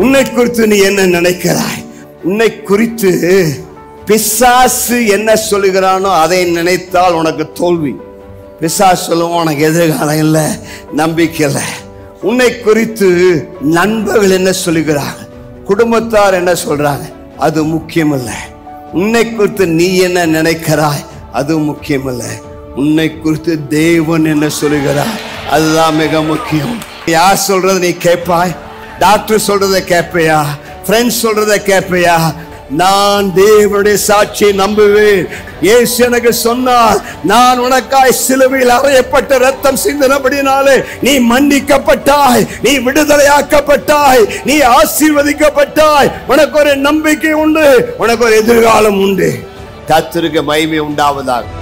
உன்னை குறித்து நீ என்ன நினைக்கிறாய் உன்னை குறித்து பிசாசு என்ன சொல்லுகிறானோ அதை நினைத்தால் உனக்கு தோல்வி பிசாசு சொல்லுவோம் உனக்கு எதிர்காலம் இல்லை நம்பிக்கை இல்லை உன்னை குறித்து நண்பர்கள் என்ன சொல்லுகிறாங்க குடும்பத்தார் என்ன சொல்றாங்க அது முக்கியம் இல்லை உன்னை குறித்து நீ என்ன நினைக்கிறாய் அது முக்கியம் இல்லை உன்னை குறித்து தேவன் என்ன சொல்லுகிறார் அதுதான் மிக முக்கியம் யார் சொல்றத நீ கேட்பாய் டாக்டர் சொல்றத கேட்பையா ஃப்ரெண்ட்ஸ் சொல்றத கேட்பையா நான் தேவனுடைய சாட்சியை நம்புவேன் இயேசு எனக்கு சொன்னார் நான் உனக்காய் சிலுவையில் அறையப்பட்ட ரத்தம் சிந்தினபடினாலே நீ மன்னிக்கப்பட்டாய் நீ விடுதலையாக்கப்பட்டாய் நீ ஆசீர்வதிக்கப்பட்டாய் உனக்கு ஒரு நம்பிக்கை உண்டு உனக்கு ஒரு எதிர்காலம் உண்டு கத்திருக்க மகிமை உண்டாவதாக